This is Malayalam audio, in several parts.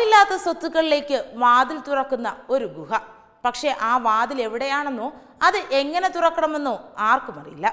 അളവില്ലാത്ത സ്വത്തുക്കളിലേക്ക് വാതിൽ തുറക്കുന്ന ഒരു ഗുഹ പക്ഷേ ആ വാതിൽ എവിടെയാണെന്നോ അത് എങ്ങനെ തുറക്കണമെന്നോ ആർക്കും അറിയില്ല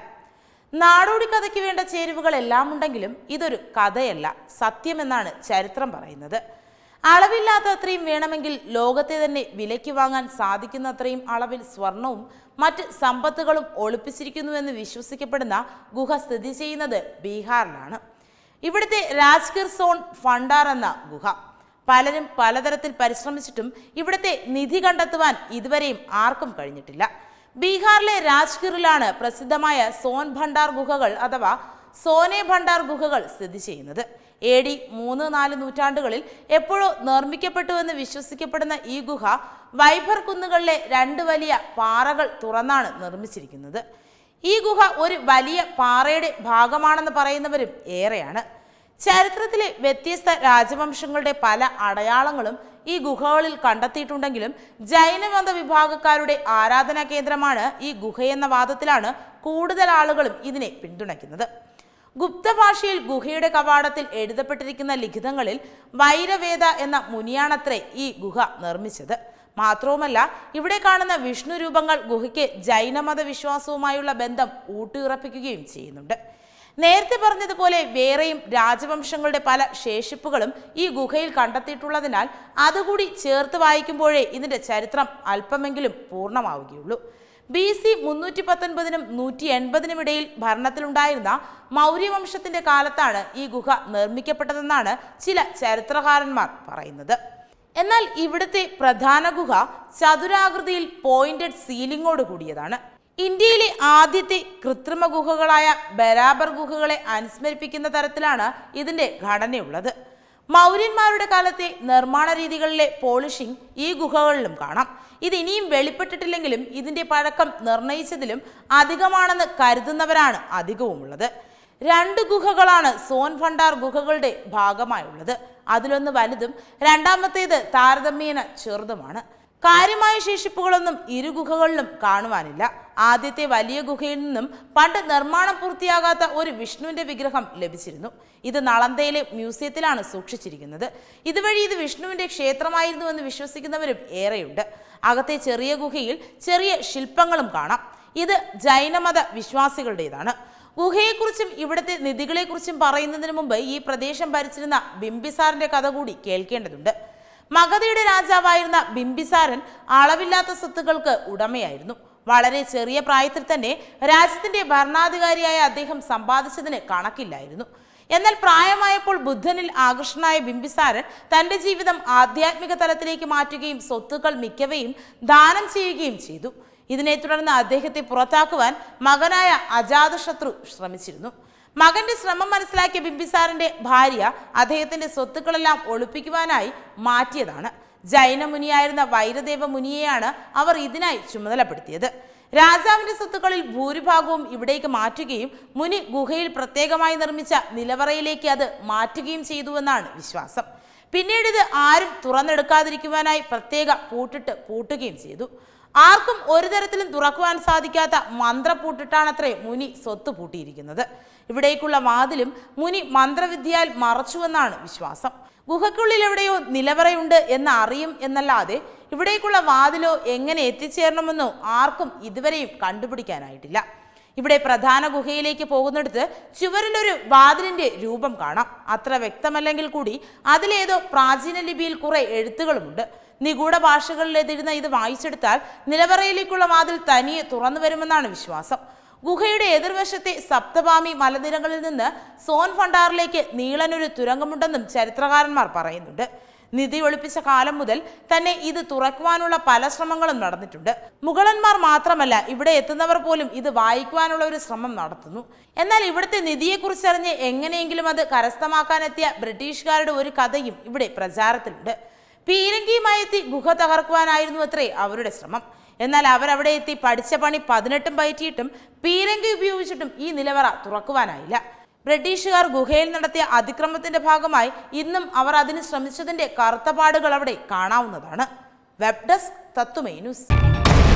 നാടോടി കഥയ്ക്ക് വേണ്ട ചേരുവകൾ എല്ലാം ഉണ്ടെങ്കിലും ഇതൊരു കഥയല്ല സത്യമെന്നാണ് ചരിത്രം പറയുന്നത് അളവില്ലാത്ത അത്രയും വേണമെങ്കിൽ ലോകത്തെ തന്നെ വിലയ്ക്ക് വാങ്ങാൻ സാധിക്കുന്ന അത്രയും അളവിൽ സ്വർണവും മറ്റ് സമ്പത്തുകളും ഒളിപ്പിച്ചിരിക്കുന്നുവെന്ന് വിശ്വസിക്കപ്പെടുന്ന ഗുഹ സ്ഥിതി ചെയ്യുന്നത് ബീഹാറിലാണ് ഇവിടുത്തെ രാജ്ഗിർ സോൺ ഫണ്ടാർ എന്ന ഗുഹ പലരും പലതരത്തിൽ പരിശ്രമിച്ചിട്ടും ഇവിടുത്തെ നിധി കണ്ടെത്തുവാൻ ഇതുവരെയും ആർക്കും കഴിഞ്ഞിട്ടില്ല ബീഹാറിലെ രാജ്ഗിറിലാണ് പ്രസിദ്ധമായ സോൻ ഭണ്ഡാർ ഗുഹകൾ അഥവാ സോനെ ഭണ്ഡാർ ഗുഹകൾ സ്ഥിതി ചെയ്യുന്നത് എ ഡി മൂന്ന് നാല് നൂറ്റാണ്ടുകളിൽ എപ്പോഴോ നിർമ്മിക്കപ്പെട്ടുവെന്ന് വിശ്വസിക്കപ്പെടുന്ന ഈ ഗുഹ വൈഭർ കുന്നുകളിലെ രണ്ട് വലിയ പാറകൾ തുറന്നാണ് നിർമ്മിച്ചിരിക്കുന്നത് ഈ ഗുഹ ഒരു വലിയ പാറയുടെ ഭാഗമാണെന്ന് പറയുന്നവരും ഏറെയാണ് ചരിത്രത്തിലെ വ്യത്യസ്ത രാജവംശങ്ങളുടെ പല അടയാളങ്ങളും ഈ ഗുഹകളിൽ കണ്ടെത്തിയിട്ടുണ്ടെങ്കിലും ജൈനമത വിഭാഗക്കാരുടെ ആരാധനാ കേന്ദ്രമാണ് ഈ ഗുഹയെന്ന വാദത്തിലാണ് കൂടുതൽ ആളുകളും ഇതിനെ പിന്തുണയ്ക്കുന്നത് ഗുപ്ത ഭാഷയിൽ ഗുഹയുടെ കവാടത്തിൽ എഴുതപ്പെട്ടിരിക്കുന്ന ലിഖിതങ്ങളിൽ വൈരവേദ എന്ന മുനിയാണത്രേ ഈ ഗുഹ നിർമ്മിച്ചത് മാത്രവുമല്ല ഇവിടെ കാണുന്ന വിഷ്ണു രൂപങ്ങൾ ഗുഹയ്ക്ക് ജൈനമത വിശ്വാസവുമായുള്ള ബന്ധം ഊട്ടിയുറപ്പിക്കുകയും ചെയ്യുന്നുണ്ട് നേരത്തെ പറഞ്ഞതുപോലെ വേറെയും രാജവംശങ്ങളുടെ പല ശേഷിപ്പുകളും ഈ ഗുഹയിൽ കണ്ടെത്തിയിട്ടുള്ളതിനാൽ അതുകൂടി ചേർത്ത് വായിക്കുമ്പോഴേ ഇതിന്റെ ചരിത്രം അല്പമെങ്കിലും പൂർണ്ണമാവുകയുള്ളൂ ബി സി മുന്നൂറ്റി പത്തൊൻപതിനും നൂറ്റി എൺപതിനും ഇടയിൽ ഭരണത്തിലുണ്ടായിരുന്ന മൗര്യവംശത്തിന്റെ കാലത്താണ് ഈ ഗുഹ നിർമ്മിക്കപ്പെട്ടതെന്നാണ് ചില ചരിത്രകാരന്മാർ പറയുന്നത് എന്നാൽ ഇവിടുത്തെ പ്രധാന ഗുഹ ചതുരാകൃതിയിൽ പോയിന്റഡ് സീലിംഗോട് കൂടിയതാണ് ഇന്ത്യയിലെ ആദ്യത്തെ കൃത്രിമ ഗുഹകളായ ബരാബർ ഗുഹകളെ അനുസ്മരിപ്പിക്കുന്ന തരത്തിലാണ് ഇതിന്റെ ഘടനയുള്ളത് മൗര്യന്മാരുടെ കാലത്തെ നിർമ്മാണ രീതികളിലെ പോളിഷിംഗ് ഈ ഗുഹകളിലും കാണാം ഇത് ഇനിയും വെളിപ്പെട്ടിട്ടില്ലെങ്കിലും ഇതിന്റെ പഴക്കം നിർണയിച്ചതിലും അധികമാണെന്ന് കരുതുന്നവരാണ് അധികവുമുള്ളത് രണ്ട് ഗുഹകളാണ് സോൻ ഭണ്ഡാർ ഗുഹകളുടെ ഭാഗമായുള്ളത് അതിലൊന്ന് വലുതും രണ്ടാമത്തേത് താരതമ്യേന ചെറുതുമാണ് കാര്യമായ ശേഷിപ്പുകളൊന്നും ഇരു ഗുഹകളിലും കാണുവാനില്ല ആദ്യത്തെ വലിയ ഗുഹയിൽ നിന്നും പണ്ട് നിർമ്മാണം പൂർത്തിയാകാത്ത ഒരു വിഷ്ണുവിന്റെ വിഗ്രഹം ലഭിച്ചിരുന്നു ഇത് നളന്തയിലെ മ്യൂസിയത്തിലാണ് സൂക്ഷിച്ചിരിക്കുന്നത് ഇതുവഴി ഇത് വിഷ്ണുവിന്റെ ക്ഷേത്രമായിരുന്നു എന്ന് വിശ്വസിക്കുന്നവരും ഏറെയുണ്ട് അകത്തെ ചെറിയ ഗുഹയിൽ ചെറിയ ശില്പങ്ങളും കാണാം ഇത് ജൈനമത വിശ്വാസികളുടേതാണ് ഗുഹയെക്കുറിച്ചും ഇവിടുത്തെ നിധികളെക്കുറിച്ചും പറയുന്നതിന് മുമ്പ് ഈ പ്രദേശം ഭരിച്ചിരുന്ന ബിംബിസാറിന്റെ കഥ കൂടി കേൾക്കേണ്ടതുണ്ട് മഗധയുടെ രാജാവായിരുന്ന ബിംബിസാരൻ അളവില്ലാത്ത സ്വത്തുക്കൾക്ക് ഉടമയായിരുന്നു വളരെ ചെറിയ പ്രായത്തിൽ തന്നെ രാജ്യത്തിന്റെ ഭരണാധികാരിയായ അദ്ദേഹം സമ്പാദിച്ചതിന് കണക്കില്ലായിരുന്നു എന്നാൽ പ്രായമായപ്പോൾ ബുദ്ധനിൽ ആകർഷണനായ ബിംബിസാരൻ തന്റെ ജീവിതം ആധ്യാത്മിക തലത്തിലേക്ക് മാറ്റുകയും സ്വത്തുക്കൾ മിക്കവയും ദാനം ചെയ്യുകയും ചെയ്തു ഇതിനെ തുടർന്ന് അദ്ദേഹത്തെ പുറത്താക്കുവാൻ മകനായ അജാതശത്രു ശ്രമിച്ചിരുന്നു മകന്റെ ശ്രമം മനസ്സിലാക്കിയ ബിംബിസാറിന്റെ ഭാര്യ അദ്ദേഹത്തിന്റെ സ്വത്തുക്കളെല്ലാം ഒളിപ്പിക്കുവാനായി മാറ്റിയതാണ് ജൈനമുനിയായിരുന്ന വൈരദേവ മുനിയെയാണ് അവർ ഇതിനായി ചുമതലപ്പെടുത്തിയത് രാജാവിന്റെ സ്വത്തുക്കളിൽ ഭൂരിഭാഗവും ഇവിടേക്ക് മാറ്റുകയും മുനി ഗുഹയിൽ പ്രത്യേകമായി നിർമ്മിച്ച നിലവറയിലേക്ക് അത് മാറ്റുകയും ചെയ്തുവെന്നാണ് വിശ്വാസം പിന്നീട് ഇത് ആരും തുറന്നെടുക്കാതിരിക്കുവാനായി പ്രത്യേക പൂട്ടിട്ട് പൂട്ടുകയും ചെയ്തു ആർക്കും ഒരു തരത്തിലും തുറക്കുവാൻ സാധിക്കാത്ത മന്ത്രപൂട്ടിട്ടാണത്രേ മുനി സ്വത്ത് പൂട്ടിയിരിക്കുന്നത് ഇവിടേക്കുള്ള വാതിലും മുനി മന്ത്രവിദ്യയാൽ മറച്ചുവെന്നാണ് വിശ്വാസം ഗുഹയ്ക്കുള്ളിൽ എവിടെയോ നിലവറയുണ്ട് എന്ന് അറിയും എന്നല്ലാതെ ഇവിടേക്കുള്ള വാതിലോ എങ്ങനെ എത്തിച്ചേരണമെന്നോ ആർക്കും ഇതുവരെയും കണ്ടുപിടിക്കാനായിട്ടില്ല ഇവിടെ പ്രധാന ഗുഹയിലേക്ക് പോകുന്നിടത്ത് ചുവരിലൊരു വാതിലിന്റെ രൂപം കാണാം അത്ര വ്യക്തമല്ലെങ്കിൽ കൂടി അതിലേതോ പ്രാചീന ലിപിയിൽ കുറെ എഴുത്തുകളുമുണ്ട് നിഗൂഢ ഭാഷകളിൽ എതിരുന്ന ഇത് വായിച്ചെടുത്താൽ നിലവറയിലേക്കുള്ള വാതിൽ തനിയെ തുറന്നു വരുമെന്നാണ് വിശ്വാസം ഗുഹയുടെ എതിർവശത്തെ സപ്തഭാമി മലനിരകളിൽ നിന്ന് സോൻ ഫണ്ടാറിലേക്ക് നീളനൊരു തുരങ്കമുണ്ടെന്നും ചരിത്രകാരന്മാർ പറയുന്നുണ്ട് നിധി ഒളിപ്പിച്ച കാലം മുതൽ തന്നെ ഇത് തുറക്കുവാനുള്ള പല ശ്രമങ്ങളും നടന്നിട്ടുണ്ട് മുഗളന്മാർ മാത്രമല്ല ഇവിടെ എത്തുന്നവർ പോലും ഇത് വായിക്കുവാനുള്ള ഒരു ശ്രമം നടത്തുന്നു എന്നാൽ ഇവിടുത്തെ നിധിയെക്കുറിച്ചറിഞ്ഞ് എങ്ങനെയെങ്കിലും അത് കരസ്ഥമാക്കാനെത്തിയ ബ്രിട്ടീഷുകാരുടെ ഒരു കഥയും ഇവിടെ പ്രചാരത്തിലുണ്ട് പീരങ്കിയുമായി എത്തി ഗുഹ തകർക്കുവാനായിരുന്നു അത്രേ അവരുടെ ശ്രമം എന്നാൽ അവരവിടെ എത്തി പഠിച്ച പണി പതിനെട്ടും പയറ്റിയിട്ടും പീരങ്കി ഉപയോഗിച്ചിട്ടും ഈ നിലവറ തുറക്കുവാനായില്ല ബ്രിട്ടീഷുകാർ ഗുഹയിൽ നടത്തിയ അതിക്രമത്തിന്റെ ഭാഗമായി ഇന്നും അവർ അതിന് ശ്രമിച്ചതിന്റെ കറുത്തപാടുകൾ അവിടെ കാണാവുന്നതാണ് വെബ് ഡെസ്ക് തത്തുമേ ന്യൂസ്